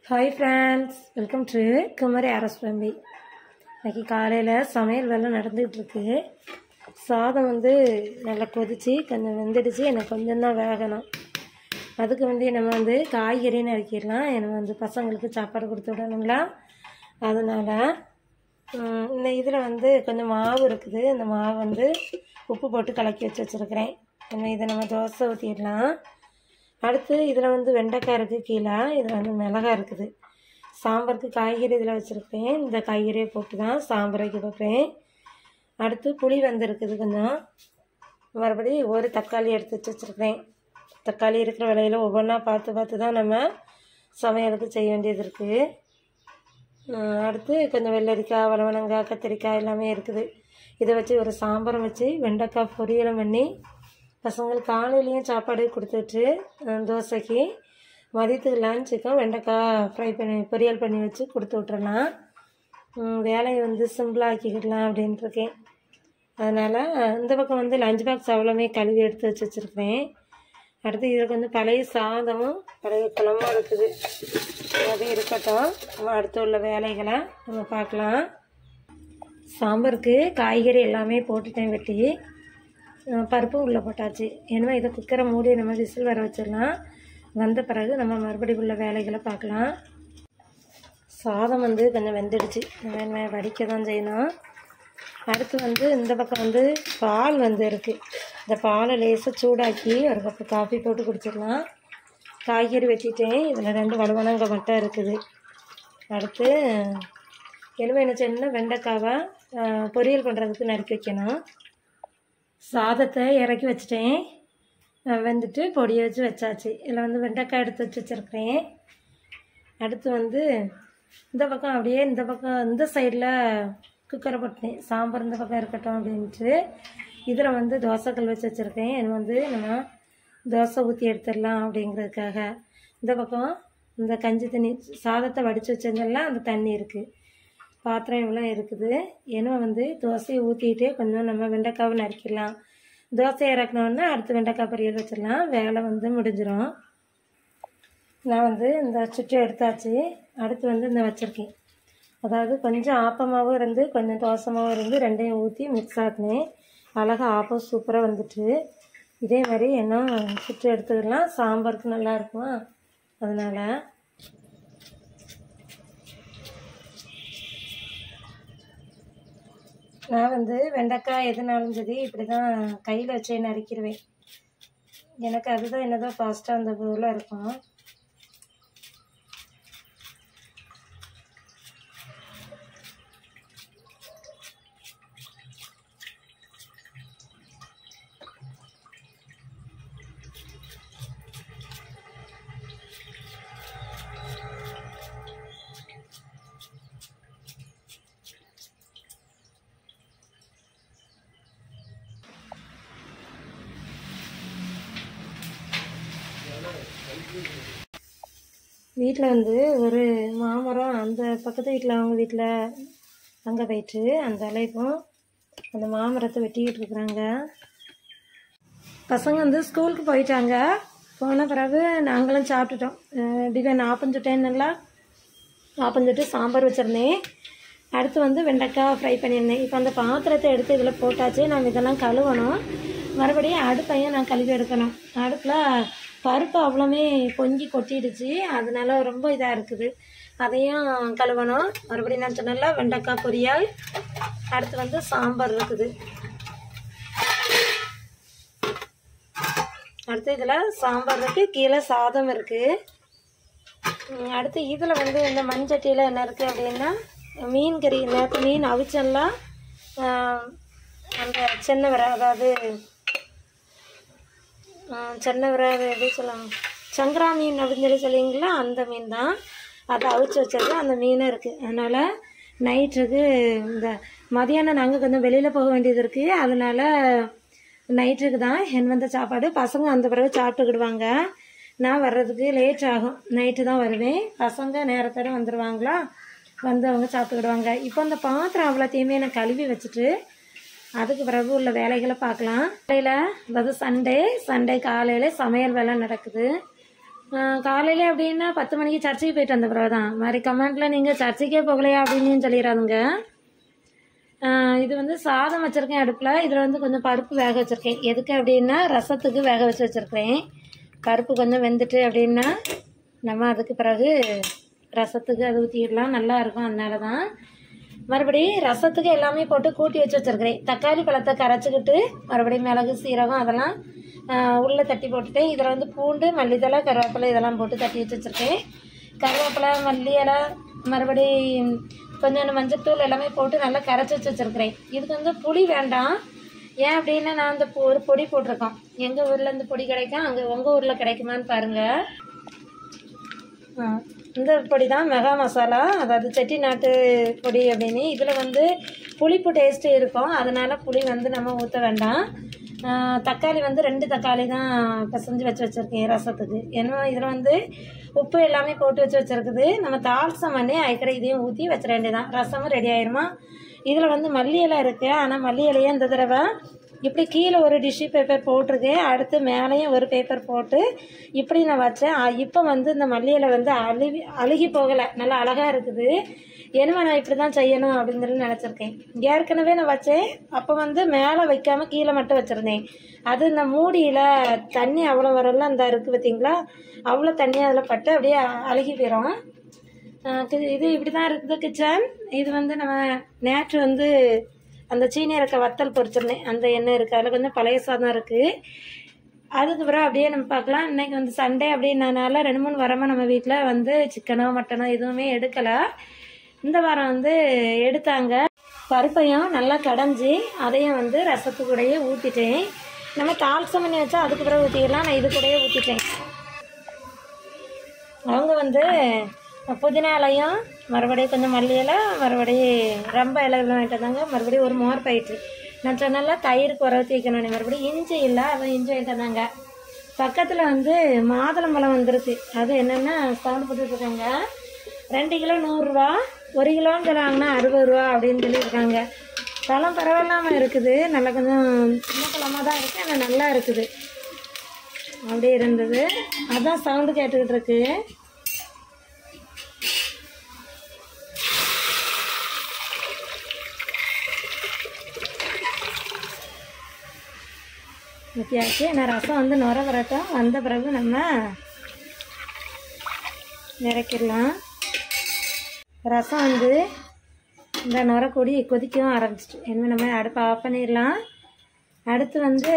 hi friends welcome to Kumari Aras family இன்னைக்கு காலையில் சமையல் வேலை நடந்துகிட்டு இருக்கு சாதம் வந்து நல்லா கொதிச்சு கொஞ்சம் வெந்துடுச்சு எனக்கு கொஞ்சம் தான் வேகணும் அதுக்கு வந்து நம்ம வந்து காய்கறி நறுக்கிடலாம் எனக்கு வந்து பசங்களுக்கு சாப்பாடு கொடுத்து விடணுங்களா அதனால் ம், இந்த இதில் வந்து கொஞ்சம் மாவு இருக்குது இந்த மாவு வந்து உப்பு போட்டு கலக்கி வச்சு வச்சுருக்கிறேன் நம்ம இதை நம்ம தோசை ஊற்றிடலாம் அடுத்து இதில் வந்து வெண்டைக்காய் இருக்குது கீழே இதில் வந்து மிளகாய் இருக்குது சாம்பாருக்கு காய்கறி இதில் வச்சுருப்பேன் இந்த காய்கறியை போட்டு தான் சாம்பார் வைக்க பார்ப்பேன் அடுத்து புளி வந்து இருக்குது கொஞ்சம் மறுபடி ஒரு தக்காளி எடுத்து வச்சு வச்சுருக்கிறேன் தக்காளி இருக்கிற விலையில ஒவ்வொன்றா பார்த்து பார்த்து தான் நம்ம சமையலுக்கு செய்ய வேண்டியது இருக்குது ஹம், அடுத்து கொஞ்சம் வெள்ளரிக்காய் வளவனங்காய் கத்திரிக்காய் எல்லாமே இருக்குது இதை வச்சு ஒரு சாம்பாரம் வச்சு வெண்டைக்காய் பொரியலும் பண்ணி பசங்களுக்கு காலையிலையும் சாப்பாடு கொடுத்துட்டு ஹம், தோசைக்கு மதியத்துக்கு லஞ்சுக்கும் வெண்டைக்காய் ஃப்ரை பண்ணி பொரியல் பண்ணி வச்சு கொடுத்து விட்றலாம் ஹம், வேலையை வந்து சிம்பிளாக ஆக்கிக்கிடலாம் அப்படின்ட்டு இருக்கேன் அதனால் இந்த பக்கம் வந்து லஞ்ச் பாக்ஸ் அவ்வளோமே கழுவி எடுத்து வச்சு வச்சுருக்கிறேன் அடுத்து இதுக்கு வந்து பழைய சாதமும் பழைய குழம்பும் இருக்குது அது இருக்கட்டும் நம்ம அடுத்து உள்ள வேலைகளை நம்ம பார்க்கலாம் சாம்பாருக்கு காய்கறி எல்லாமே போட்டுட்டேன் வெட்டி அஹ் பருப்பு உள்ளே போட்டாச்சு ஏன்னா இதை குக்கரை மூடி நம்ம விசில் வர வச்சிடலாம் வந்த பிறகு நம்ம மறுபடியும் உள்ள வேலைகளை பார்க்கலாம் சாதம் வந்து கொஞ்சம் வெந்துடுச்சு வேணுமே வடிக்க தான் செய்யணும் அடுத்து வந்து இந்த பக்கம் வந்து பால் வந்து இருக்குது இந்த பாலை லேசாக சூடாக்கி ஒரு கப்பு காஃபி போட்டு குடிச்சிடலாம் காய்கறி வெட்டிட்டேன் இதில் ரெண்டு வலுவனங்க மட்டும் இருக்குது அடுத்து எலும்பு என்ன செய்யணும்னா வெண்டைக்காவை ஆஹ், பொரியல் பண்ணுறதுக்கு நறுக்கி வைக்கணும் சாதத்தை இறக்கி வச்சுட்டேன் ஆஹ், வெந்துட்டு பொடியை வச்சு வச்சாச்சு இதில் வந்து வெண்டைக்காய் எடுத்து வச்சு வச்சுருக்கிறேன் அடுத்து வந்து இந்த பக்கம் அப்படியே இந்த பக்கம் இந்த சைடில் குக்கரை போட்டேன் சாம்பார் இந்த பக்கம் இருக்கட்டும் அப்படின்ட்டு இதில் வந்து தோசைக்கல் வச்சு வச்சுருக்கேன் இது வந்து நம்ம தோசை ஊற்றி எடுத்துடலாம் அப்படிங்கிறதுக்காக இந்த பக்கம் இந்த கஞ்சி தண்ணி சாதத்தை வடித்து வச்சிருந்தெல்லாம் அந்த தண்ணி இருக்குது பாத்திரம் இவ்வளோ இருக்குது ஏன்னா வந்து தோசையை ஊற்றிட்டு கொஞ்சம் நம்ம வெண்டைக்காவை நறுக்கிடலாம் தோசை இறக்கணுன்னா அடுத்து வெண்டைக்காய் பொரியல் வச்சிடலாம் வேலை வந்து முடிஞ்சிடும் நான் வந்து இந்த சுற்றி எடுத்தாச்சு அடுத்து வந்து இந்த வச்சுருக்கேன் அதாவது கொஞ்சம் ஆப்பமாகவும் இருந்து கொஞ்சம் தோசமாகவும் இருந்து ரெண்டையும் ஊற்றி மிக்ஸ் ஆக்கினேன் அழகாக ஆப்பம் சூப்பராக வந்துட்டு இதே மாதிரி என்ன சுற்றி எடுத்துக்கலாம் சாம்பாருக்கு நல்லா இருக்குமா அதனால் நான் வந்து வெண்டைக்காய் எதுனாலும் சரி இப்படி தான் கையில் வச்சே நறுக்கிடுவேன் எனக்கு அதுதான் என்னதான் ஃபாஸ்ட்டாக அந்த பொருளாக இருக்கும் வீட்டில் வந்து ஒரு மாமரம் அந்த பக்கத்து வீட்டில் அவங்க வீட்டில் அங்கே போயிட்டு அந்த அலைப்பும் அந்த மாமரத்தை வெட்டிக்கிட்டு இருக்கிறாங்க பசங்க வந்து ஸ்கூலுக்கு போயிட்டாங்க போன பிறகு நாங்களும் சாப்பிட்டுட்டோம் அஹ் டிஃபன் ஆப்பஞ்சுட்டேன் நல்லா ஆப்பஞ்சுட்டு சாம்பார் வச்சுருந்தேன் அடுத்து வந்து வெண்டைக்காய் ஃப்ரை பண்ணியிருந்தேன் இப்போ அந்த பாத்திரத்தை எடுத்து இதில் போட்டாச்சு நான் இதெல்லாம் கழுவணும் மறுபடியும் அடுப்பையும் நான் கழுவி எடுக்கணும் அடுப்பில் பருப்பு அவ்வளோமே பொங்கி கொட்டிடுச்சு அதனால ரொம்ப இதாக இருக்குது அதையும் கழுவணும் மறுபடியும் நான் சொன்னல வெண்டைக்காய் பொரியல் அடுத்து வந்து சாம்பார் இருக்குது அடுத்து இதில் சாம்பார் இருக்குது கீழே சாதம் இருக்குது ம், அடுத்து இதில் வந்து இந்த மண்சட்டியில் என்ன இருக்குது அப்படின்னா மீன் கறி நேற்று மீன் அவிச்செல்லாம் அந்த சின்ன விரை அதாவது ஆஹ், சின்ன விரை அது எப்படி சொல்லலாம் சங்கரா மீன் அப்படின்னு சொல்லி சொல்லுவீங்களா அந்த மீன் தான் அதை அவிச்சு வச்சது அந்த மீனும் இருக்குது அதனால் நைட்டுக்கு இந்த மதியானம் நாங்கள் கொஞ்சம் வெளியில் போக வேண்டியது இருக்குது அதனால் நைட்டுக்கு தான் என் வந்த சாப்பாடு பசங்க அந்த பிறகு சாப்பிட்டுக்கிடுவாங்க நான் வர்றதுக்கு லேட் ஆகும் நைட்டு தான் வருவேன் பசங்க நேரத்தோட வந்துடுவாங்களா வந்து அவங்க சாப்பிட்டுக்கிடுவாங்க இப்போ அந்த பாத்திரம் அவ்வளோத்தையுமே நான் கழுவி வச்சுட்டு அதுக்கு பிறகு உள்ள வேலைகளை பார்க்கலாம் காலையில் அதாவது சண்டே சண்டே காலையில் சமையல் வேலை நடக்குது காலையில் அப்படின்னா பத்து மணிக்கு சர்ச்சுக்கு போயிட்டு வந்த பிறகு தான் மாதிரி கமெண்ட்டில் நீங்கள் சர்ச்சுக்கே போகலையா அப்படின்னு சொல்லிடாதுங்க ஆஹ் இது வந்து சாதம் வச்சுருக்கேன் அடுப்பில் இதில் வந்து கொஞ்சம் பருப்பு வேக வச்சுருக்கேன் எதுக்கு அப்படின்னா ரசத்துக்கு வேக வச்சு வச்சுருக்கிறேன் பருப்பு கொஞ்சம் வெந்துட்டு அப்படின்னா நம்ம அதுக்கு பிறகு ரசத்துக்கு அது ஊற்றிடலாம் நல்லா இருக்கும் அதனால தான் மறுபடியும் ரசத்துக்கு எல்லாமே போட்டு கூட்டி வச்சு வச்சுருக்கிறேன் தக்காளி பழத்தை கரைச்சிக்கிட்டு மறுபடியும் மிளகு சீரகம் அதெல்லாம் ஆஹ் உள்ளே தட்டி போட்டுட்டு இதில் வந்து பூண்டு மல்லித்தலை கருவேப்பிலை இதெல்லாம் போட்டு தட்டி வச்சு வச்சுருக்கேன் கருவேப்பிலை மல்லி இலை மறுபடி கொஞ்சோண்டு மஞ்சத்தூள் எல்லாமே போட்டு நல்லா கரைச்சி வச்சு வச்சுருக்கிறேன் இதுக்கு வந்து புளி வேண்டாம் ஏன் அப்படின்னா நான் இந்த பொ- ஒரு பொடி போட்டிருக்கோம் எங்கள் ஊரில் இந்த பொடி கிடைக்கும் அங்கே உங்கள் ஊரில் கிடைக்குமான்னு பாருங்கள் ஆ, இந்த பொடி தான் மெகா மசாலா அதாவது செட்டிநாட்டு பொடி அப்படின்னு இதில் வந்து புளிப்பு டேஸ்ட்டு இருக்கும் அதனால புளி வந்து நம்ம ஊற்ற வேண்டாம் ஆ, தக்காளி வந்து ரெண்டு தக்காளி தான் பிசைஞ்சு வச்சு வச்சுருக்கேன் ரசத்துக்கு ஏன்னா இதில் வந்து உப்பு எல்லாமே போட்டு வச்சு வச்சுருக்குது நம்ம தால்சம் பண்ணி அதுக்கிற இதையும் ஊற்றி வச்சிட வேண்டியதான் ரசமும் ரெடி ஆயிருமா இதில் வந்து மல்லி இலை இருக்குது ஆனால் மல்லி இலையே இந்த தடவை இப்படி கீழே ஒரு டிஷ்யூ பேப்பர் போட்டிருக்கேன் அடுத்து மேலேயும் ஒரு பேப்பர் போட்டு இப்படி நான் வச்சேன் இப்போ வந்து இந்த மல்லி இலை வந்து அழுகி அழுகி போகலை நல்லா அழகாக இருக்குது என்னமா நான் இப்படி தான் செய்யணும் அப்படின்னு சொல்லி நினச்சிருக்கேன் ஏற்கனவே நான் வச்சேன் அப்போ வந்து மேலே வைக்காம கீழே மட்டும் வச்சுருந்தேன் அது இந்த மூடியில் தண்ணி அவ்வளோ வரல அந்த இருக்குது பார்த்தீங்களா அவ்வளோ தண்ணி அதில் பட்டு அப்படியே அழுகி போயிடும் ஆஹ் கி- இது இப்படி தான் இருக்குது கிச்சன் இது வந்து நம்ம நேற்று வந்து அந்த சீனி இருக்க வத்தல் பொரிச்சிருந்தேன் அந்த எண்ணெய் இருக்குது அதில் கொஞ்சம் பழைய சாதம் இருக்குது அதுக்கு பிறகு அப்படியே நம்ம பார்க்கலாம் இன்னைக்கு வந்து சண்டே அப்படின்னனால ரெண்டு மூணு வாரமாக நம்ம வீட்டில் வந்து சிக்கனோ மட்டனோ எதுவுமே எடுக்கலை இந்த வாரம் வந்து எடுத்தாங்க பருப்பையும் நல்லா கடைஞ்சி அதையும் வந்து ரசத்து கூடயே ஊற்றிட்டேன் நம்ம தால்சம் பண்ணி வச்சா அதுக்கு பிறகு ஊற்றிக்கலாம் நான் இது கூடயே ஊற்றிட்டேன் அவங்க வந்து புதினா இலையும் மறுபடியும் கொஞ்சம் மல்லி இலை மறுபடியும் ரொம்ப இலை வாங்கிட்டு வந்தாங்க மறுபடியும் ஒரு மோர் பயிற்று நான் சொன்னல தயிருக்கு உர ஊற்றி வைக்கணும் மறுபடியும் இஞ்சி இல்லை அதான் இஞ்சி வாங்கிட்டு வந்தாங்க பக்கத்தில் வந்து மாதுளம்பழம் வந்துருக்கு அது என்னென்னா சவுண்ட் போட்டுட்டு இருக்காங்க ரெண்டு கிலோ நூறுரூவா ஒரு கிலோன்னு சொல்லுவாங்கன்னா அறுபது ரூபா அப்படின்னு சொல்லியிருக்காங்க பழம் பரவாயில்லாமல் இருக்குது நல்லா கொஞ்சம் சின்ன பழமாக தான் இருக்குது ஆனால் நல்லா இருக்குது அப்படியே இருந்தது அதான் சவுண்டு கேட்டுக்கிட்டு இருக்கு ஊற்றியாச்சு நான் ரசம் வந்து நுர வரட்டும் வந்த பிறகு நம்ம இறக்கிடலாம் ரசம் வந்து இந்த நுர கொடி கொதிக்கவும் ஆரம்பிச்சிட்டு என்ன நம்ம அடுப்பை ஆஃப் பண்ணிடலாம் அடுத்து வந்து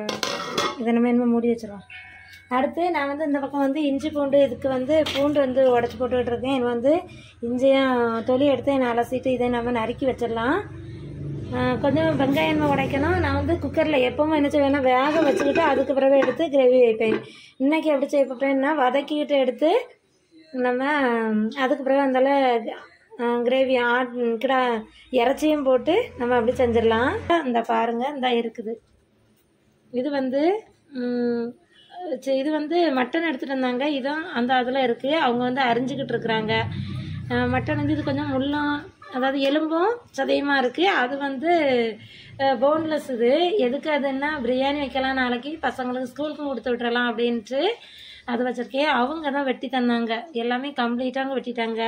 இதை நம்ம என்ன மூடி வச்சிருவோம் அடுத்து நான் வந்து இந்த பக்கம் வந்து இஞ்சி பூண்டு இதுக்கு வந்து பூண்டு வந்து உடச்சி போட்டுக்கிட்டு இருக்கேன் இது வந்து இஞ்சியும் தொலி எடுத்து நான் அலசிட்டு இதை நம்ம நறுக்கி வச்சிடலாம் ஆஹ் கொஞ்சம் வெங்காயம் உடைக்கணும் நான் வந்து குக்கரில் எப்பவும் என்ன செய்வேன்னா வேக வச்சுக்கிட்டு அதுக்கு பிறகு எடுத்து கிரேவி வைப்பேன் இன்னைக்கு எப்படி செய்ய போகிறேன்னா வதக்கிக்கிட்டு எடுத்து நம்ம அதுக்கு பிறகு அந்தால கிரேவி ஆட் கிடா இறைச்சியும் போட்டு நம்ம அப்படி செஞ்சிடலாம் இந்த பாருங்க இந்த இருக்குது இது வந்து ம், சி- இது வந்து மட்டன் எடுத்துகிட்டு வந்தாங்க இதுவும் அந்த அதில் இருக்குது அவங்க வந்து அரிஞ்சிக்கிட்டு இருக்கிறாங்க மட்டன் வந்து இது கொஞ்சம் முள்ளும் அதாவது எலும்பும் சதையுமா இருக்குது அது வந்து போன்லெஸ் இது எதுக்கு அதுன்னா பிரியாணி வைக்கலாம் நாளைக்கு பசங்களுக்கு ஸ்கூலுக்கும் கொடுத்து விட்றலாம் அப்படின்ட்டு அது வச்சுருக்கேன் அவங்க தான் வெட்டி தந்தாங்க எல்லாமே கம்ப்ளீட்டாக வெட்டிட்டாங்க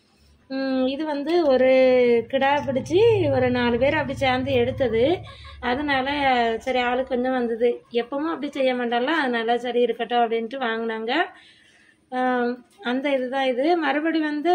ம், இது வந்து ஒரு கிடா பிடிச்சி ஒரு நாலு பேர் அப்படி சேர்ந்து எடுத்தது அதனால சரி ஆளுக்கு கொஞ்சம் வந்தது எப்பவும் அப்படி செய்ய மாட்டால அதனால சரி இருக்கட்டும் அப்படின்ட்டு வாங்கினாங்க ஆம், அந்த இதுதான் இது மறுபடி வந்து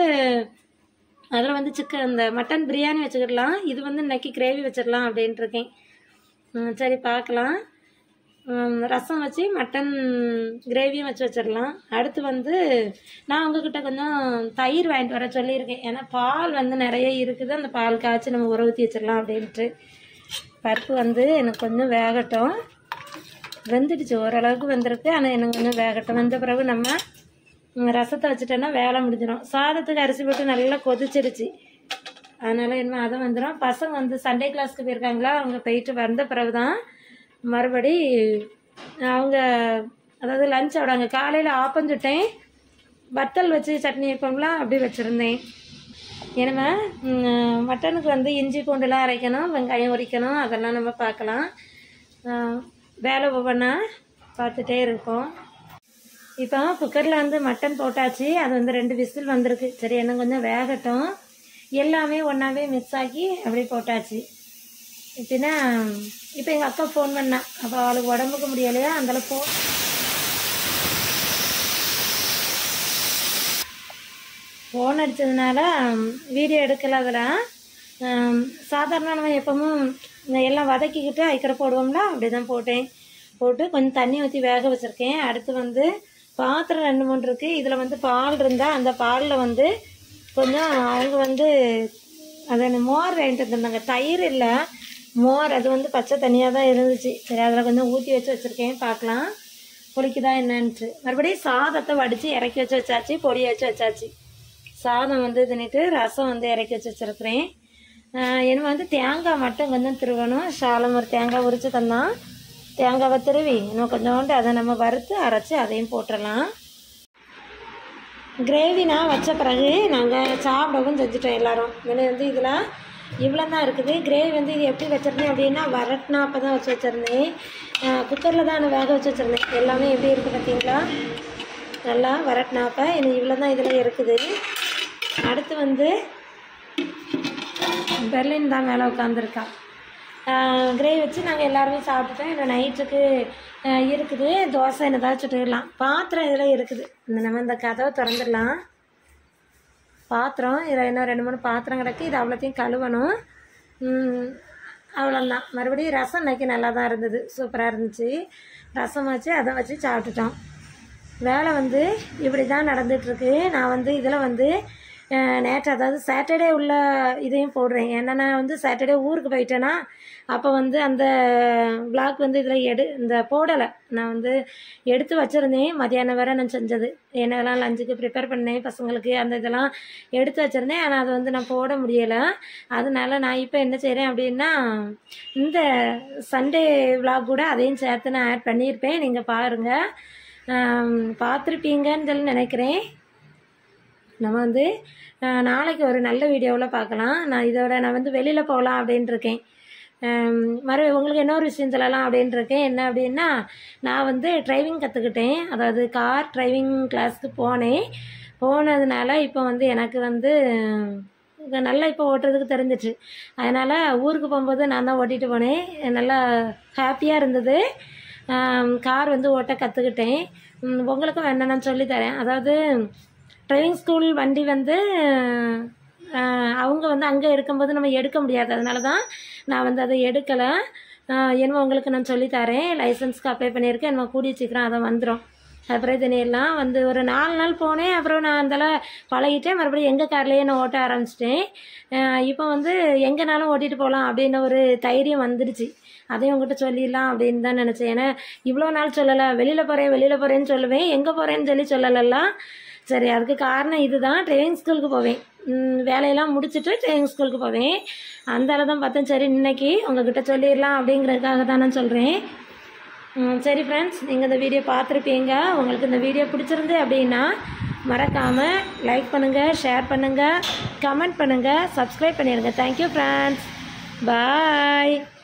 அதில் வந்து சிக்கன் இந்த மட்டன் பிரியாணி வச்சுக்கிடலாம் இது வந்து இன்னைக்கு கிரேவி வச்சிடலாம் அப்படின்ட்டு இருக்கேன் ம், சரி பார்க்கலாம் ம், ரசம் வச்சு மட்டன் கிரேவியும் வச்சு வச்சிடலாம் அடுத்து வந்து நான் உங்ககிட்ட கொஞ்சம் தயிர் வாங்கிட்டு வர சொல்லியிருக்கேன் ஏன்னா பால் வந்து நிறைய இருக்குது அந்த பால் காய்ச்சி நம்ம உர ஊற்றி வச்சிடலாம் அப்படின்ட்டு பருப்பு வந்து எனக்கு கொஞ்சம் வேகட்டும் வெந்துடுச்சு ஓரளவுக்கு வெந்திருக்கு ஆனால் எனக்கு கொஞ்சம் வேகட்டும் வெந்த பிறகு நம்ம ம், ரசத்தை வச்சுட்டோன்னா வேலை முடிஞ்சிடும் சாதத்துக்கு அரிசி போட்டு நல்லா கொதிச்சிருச்சு அதனால என்ன அதை வந்துடும் பசங்க வந்து சண்டே கிளாஸ்க்கு போயிருக்காங்களா அவங்க போயிட்டு வந்த பிறகு தான் மறுபடி அவங்க அதாவது லஞ்ச் விடாங்க காலையில் ஆப்பஞ்சுட்டேன் வத்தல் வச்சு சட்னி வைப்போம்லாம் அப்படி வச்சுருந்தேன் ஏன்னா ம், மட்டனுக்கு வந்து இஞ்சி பூண்டுலாம் அரைக்கணும் வெங்காயம் உரிக்கணும் அதெல்லாம் நம்ம பார்க்கலாம் ஆ, வேலை ஒவ்வொன்றா பார்த்துட்டே இருக்கோம் இப்போ குக்கரில் வந்து மட்டன் போட்டாச்சு அது வந்து ரெண்டு விசில் வந்திருக்கு சரி என்ன கொஞ்சம் வேகட்டும் எல்லாமே ஒன்றாவே மிக்ஸ் ஆக்கி அப்படியே போட்டாச்சு இப்படின்னா இப்போ எங்கள் அக்கா ஃபோன் பண்ணா அப்போ அவளுக்கு உடம்புக்கு முடியலையா அந்தளவு ஃபோன் ஃபோன் அடித்ததுனால வீடியோ எடுக்கல அதெல்லாம் சாதாரண நம்ம எப்பவும் இந்த எல்லாம் வதக்கிக்கிட்டு ஐக்கரை போடுவோம்ல அப்படி தான் போட்டேன் போட்டு கொஞ்சம் தண்ணி ஊற்றி வேக வச்சுருக்கேன் அடுத்து வந்து பாத்திரம் ரெண்டு மூணு இருக்குது இதில் வந்து பால் இருந்தால் அந்த பாலில் வந்து கொஞ்சம் அவங்க வந்து அதை மோர் வாங்கிட்டு வந்திருந்தாங்க தயிர் இல்லை மோர் அது வந்து பச்சை தண்ணியாக தான் இருந்துச்சு சரி அதில் கொஞ்சம் ஊற்றி வச்சு வச்சுருக்கேன் பார்க்கலாம் புளிக்குதா என்னன்ட்டு மறுபடியும் சாதத்தை வடித்து இறக்கி வச்சு வச்சாச்சு பொடியை வச்சு வச்சாச்சு சாதம் வந்து தின்னுட்டு ரசம் வந்து இறக்கி வச்சு வச்சுருக்கிறேன் எனக்கு வந்து தேங்காய் மட்டும் கொஞ்சம் திருவணும் சாலம் ஒரு தேங்காய் உரித்து தந்தான் தேங்காவை திருவி இன்னும் கொஞ்சோண்டு அதை நம்ம வறுத்து அரைச்சி அதையும் போட்டுடலாம் கிரேவி நான் வச்ச பிறகு நாங்கள் சாப்பிடவும் செஞ்சுட்டோம் எல்லாரும் இதில் வந்து இதில் இவ்வளோ தான் இருக்குது கிரேவி வந்து இது எப்படி வச்சுருந்தேன் அப்படின்னா வரட்டினா அப்போ தான் வச்சு வச்சுருந்தேன் குக்கரில் தான் நான் வேக வச்சு வச்சுருந்தேன் எல்லாமே எப்படி இருக்குது பார்த்தீங்களா நல்லா வரட்டினாப்ப எனக்கு இவ்வளோ தான் இதில் இருக்குது அடுத்து வந்து பெர்லின் தான் மேலே உட்காந்துருக்கா கிரேவி வச்சு நாங்கள் எல்லாருமே சாப்பிட்டுட்டோம் இன்னும் நைட்டுக்கு இருக்குது தோசை என்ன ஏதாவது சுட்டுக்கலாம் பாத்திரம் இதில் இருக்குது இந்த நம்ம இந்த கதவை திறந்துடலாம் பாத்திரம் இதில் இன்னும் ரெண்டு மூணு பாத்திரம் கிடக்கு இது அவ்வளோத்தையும் கழுவணும் அவ்வளோதான் மறுபடியும் ரசம் இன்னைக்கு நல்லா தான் இருந்தது சூப்பராக இருந்துச்சு ரசம் வச்சு அதை வச்சு சாப்பிட்டுட்டோம் வேலை வந்து இப்படி தான் நடந்துகிட்ருக்கு நான் வந்து இதில் வந்து நேற்று அதாவது சாட்டர்டே உள்ள இதையும் போடுறேன் ஏன்னா நான் வந்து சாட்டர்டே ஊருக்கு போயிட்டேன்னா அப்போ வந்து அந்த விளாக் வந்து இதில் எடு இந்த போடலை நான் வந்து எடுத்து வச்சுருந்தேன் மதியானம் வேறு நான் செஞ்சது என்னெல்லாம் லஞ்சுக்கு ப்ரிப்பேர் பண்ணேன் பசங்களுக்கு அந்த இதெல்லாம் எடுத்து வச்சுருந்தேன் ஆனால் அதை வந்து நான் போட முடியலை அதனால நான் இப்போ என்ன செய்கிறேன் அப்படின்னா இந்த சண்டே விளாக் கூட அதையும் சேர்த்து நான் ஆட் பண்ணியிருப்பேன் நீங்கள் பாருங்கள் பார்த்துருப்பீங்கன்னு சொல்லி நினைக்கிறேன் நம்ம வந்து நாளைக்கு ஒரு நல்ல வீடியோவில் பார்க்கலாம் நான் இதோட நான் வந்து வெளியில் போகலாம் அப்படின்ட்டு இருக்கேன் மறு உங்களுக்கு இன்னொரு விஷயம் சொல்லலாம் அப்படின்ட்டு இருக்கேன் என்ன அப்படின்னா நான் வந்து டிரைவிங் கற்றுக்கிட்டேன் அதாவது கார் டிரைவிங் கிளாஸ்க்கு போனேன் போனதுனால இப்போ வந்து எனக்கு வந்து நல்லா இப்போ ஓட்டுறதுக்கு தெரிஞ்சிச்சு அதனால் ஊருக்கு போகும்போது நான் தான் ஓட்டிகிட்டு போனேன் நல்லா ஹாப்பியாக இருந்தது கார் வந்து ஓட்ட கற்றுக்கிட்டேன் உங்களுக்கும் வேணா நான் சொல்லித்தரேன் அதாவது டிரைவிங் ஸ்கூல் வண்டி வந்து அவங்க வந்து அங்கே இருக்கும்போது நம்ம எடுக்க முடியாது அதனால தான் நான் வந்து அதை எடுக்கலை என்னமோ உங்களுக்கு நான் சொல்லித்தரேன் லைசன்ஸ்க்கு அப்ளை பண்ணியிருக்கேன் என்னமோ கூடிய சீக்கிரம் அதை வந்துடும் அப்புறம் இதனையெல்லாம் வந்து ஒரு நாலு நாள் போனேன் அப்புறம் நான் அதெல்லாம் பழகிட்டேன் மறுபடியும் எங்கள் கார்லேயே நான் ஓட்ட ஆரம்பிச்சிட்டேன் இப்போ வந்து எங்கேனாலும் ஓட்டிகிட்டு போகலாம் அப்படின்னு ஒரு தைரியம் வந்துடுச்சு அதையும் உங்ககிட்ட சொல்லிடலாம் அப்படின்னு தான் நினச்சேன் ஏன்னா இவ்வளோ நாள் சொல்லலை வெளியில் போகிறேன் வெளியில் போகிறேன்னு சொல்லுவேன் எங்கே போகிறேன்னு சொல்லி சொல்லலாம் சரி அதுக்கு காரணம் இதுதான் ட்ரைவிங் ஸ்கூலுக்கு போவேன் வேலையெல்லாம் முடிச்சுட்டு ட்ரைவிங் ஸ்கூலுக்கு போவேன் அந்த அளவு தான் பார்த்தேன் சரி இன்னைக்கு உங்ககிட்ட சொல்லிடலாம் அப்படிங்கிறதுக்காக தான் நான் சொல்கிறேன் சரி ஃப்ரெண்ட்ஸ் நீங்கள் இந்த வீடியோ பார்த்துருப்பீங்க உங்களுக்கு இந்த வீடியோ பிடிச்சிருந்து அப்படின்னா மறக்காமல் லைக் பண்ணுங்கள் ஷேர் பண்ணுங்கள் கமெண்ட் பண்ணுங்கள் சப்ஸ்கிரைப் பண்ணிடுங்க தேங்க்யூ ஃப்ரெண்ட்ஸ் பாய்